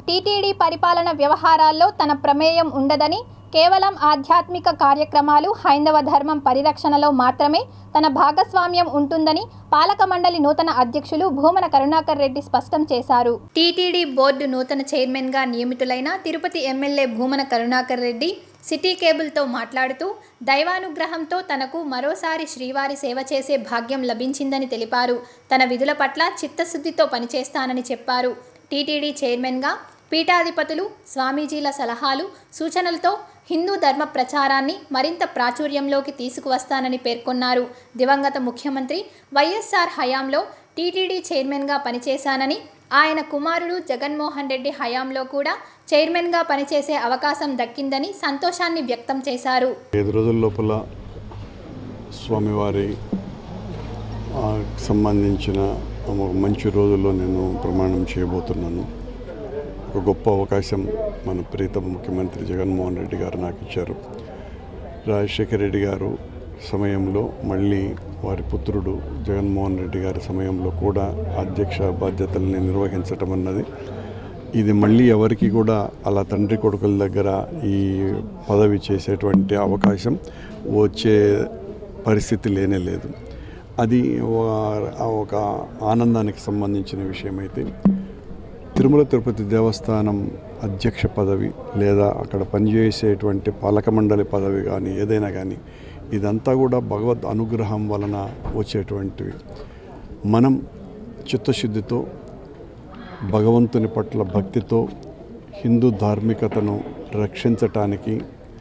TTD పరిపాలన వ్యవహారాల్లో తన ప్రమేయం ఉండదని కేవలం ఆధ్యాత్మిక కార్యక్రమాలు హైందవ ధర్మం పరిరక్షణలో మాత్రమే తన భాగస్వామ్యం ఉంటుందని పాలక మండలి నూతన అధ్యక్షులు భూమన కరుణాకర్ రెడ్డి స్పష్టం చేశారు టీటీడీ బోర్డు నూతన చైర్మన్గా నియమితులైన తిరుపతి ఎమ్మెల్యే భూమన కరుణాకర్ రెడ్డి సిటీ కేబుల్తో మాట్లాడుతూ దైవానుగ్రహంతో తనకు మరోసారి శ్రీవారి సేవ చేసే భాగ్యం లభించిందని తెలిపారు తన విధుల పట్ల చిత్తశుద్ధితో పనిచేస్తానని చెప్పారు టీటీడీ చైర్మన్గా పీఠాధిపతులు స్వామీజీల సలహాలు సూచనలతో హిందూ ధర్మ ప్రచారాన్ని మరింత ప్రాచుర్యంలోకి తీసుకువస్తానని పేర్కొన్నారు దివంగత ముఖ్యమంత్రి వైఎస్ఆర్ హయాంలో టీటీడీ చైర్మన్గా పనిచేశానని ఆయన కుమారుడు జగన్మోహన్ రెడ్డి హయాంలో కూడా చైర్మన్గా పనిచేసే అవకాశం దక్కిందని సంతోషాన్ని వ్యక్తం చేశారు ఐదు రోజుల లోపల స్వామివారి ఆ, సంబంధించిన ఒక మంచి రోజుల్లో నేను ప్రమాణం చేయబోతున్నాను ఒక గొప్ప అవకాశం మన ప్రీతమ ముఖ్యమంత్రి జగన్మోహన్ రెడ్డి గారు నాకు ఇచ్చారు రాజశేఖర రెడ్డి గారు సమయంలో మళ్ళీ వారి పుత్రుడు జగన్మోహన్ రెడ్డి గారి సమయంలో కూడా అధ్యక్ష బాధ్యతల్ని నిర్వహించటం అన్నది ఇది మళ్ళీ ఎవరికి కూడా అలా తండ్రి కొడుకుల దగ్గర ఈ పదవి చేసేటువంటి అవకాశం వచ్చే పరిస్థితి లేనే లేదు అది ఒక- ఒక ఆనందానికి సంబంధించిన విషయం అయితే తిరుమల తిరుపతి దేవస్థానం అధ్యక్ష పదవి లేదా అక్కడ పనిచేసేటువంటి పాలక మండలి పదవి కానీ ఏదైనా కానీ ఇదంతా కూడా భగవద్ అనుగ్రహం వలన వచ్చేటువంటివి మనం చిత్తశుద్ధితో భగవంతుని పట్ల భక్తితో హిందూ ధార్మికతను రక్షించటానికి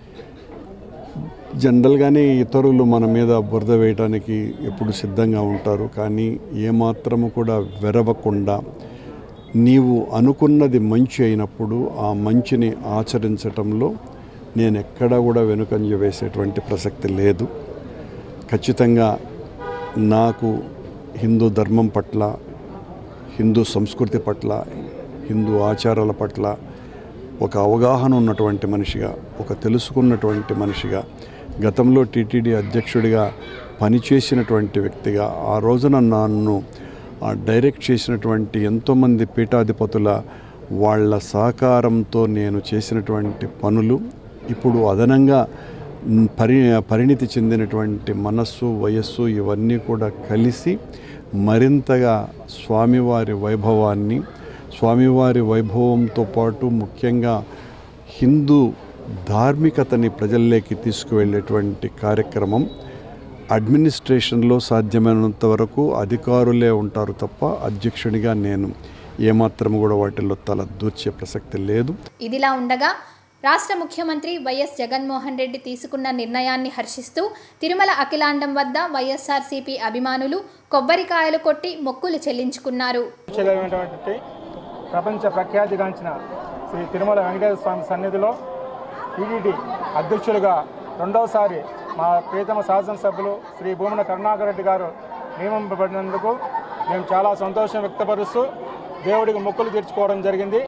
జనరల్గానే ఇతరులు మన మీద బురద వేయటానికి ఎప్పుడు సిద్ధంగా ఉంటారు కానీ ఏమాత్రము కూడా వెరవకుండా నీవు అనుకున్నది మంచి అయినప్పుడు ఆ మంచిని ఆచరించటంలో నేను ఎక్కడా కూడా వెనుకంజ వేసేటువంటి ప్రసక్తి లేదు ఖచ్చితంగా నాకు హిందూ ధర్మం పట్ల హిందూ సంస్కృతి పట్ల హిందూ ఆచారాల పట్ల ఒక అవగాహన ఉన్నటువంటి మనిషిగా ఒక తెలుసుకున్నటువంటి మనిషిగా గతంలో టీటీడీ అధ్యక్షుడిగా పనిచేసినటువంటి వ్యక్తిగా ఆ రోజున నన్ను ఆ డైరెక్ట్ చేసినటువంటి ఎంతోమంది పీఠాధిపతుల వాళ్ళ సహకారంతో నేను చేసినటువంటి పనులు ఇప్పుడు అదనంగా మ్, పరి పరిణితి చెందినటువంటి మనస్సు వయస్సు ఇవన్నీ కూడా కలిసి మరింతగా స్వామివారి వైభవాన్ని స్వామివారి వైభవంతో పాటు ముఖ్యంగా హిందూ ధార్మికతని ప్రజల్లోకి తీసుకువెళ్ళేటువంటి కార్యక్రమం అడ్మినిస్ట్రేషన్లో సాధ్యమైనంత వరకు అధికారులే ఉంటారు తప్ప అధ్యక్షుడిగా నేను ఏమాత్రం కూడా వాటిల్లో తల దూర్చే ప్రసక్తి లేదు ఇదిలా ఉండగా రాష్ట్ర ముఖ్యమంత్రి వైఎస్ జగన్మోహన్ రెడ్డి తీసుకున్న నిర్ణయాన్ని హర్షిస్తూ తిరుమల అఖిలాండం వద్ద వైఎస్ఆర్సీపీ అభిమానులు కొబ్బరికాయలు కొట్టి మొక్కులు చెల్లించుకున్నారు చెలమైనటువంటి ప్రపంచ ప్రఖ్యాతిగాంచిన శ్రీ తిరుమల వెంకటేశ్వర స్వామి సన్నిధిలో టీడీటీ అధ్యక్షులుగా రెండవసారి మా ప్రియతమ శాసనసభ్యులు శ్రీ భూమన కరుణాకర్ రెడ్డి గారు నియమింపబడినందుకు మేము చాలా సంతోషం వ్యక్తపరుస్తూ దేవుడికి మొక్కులు తీర్చుకోవడం జరిగింది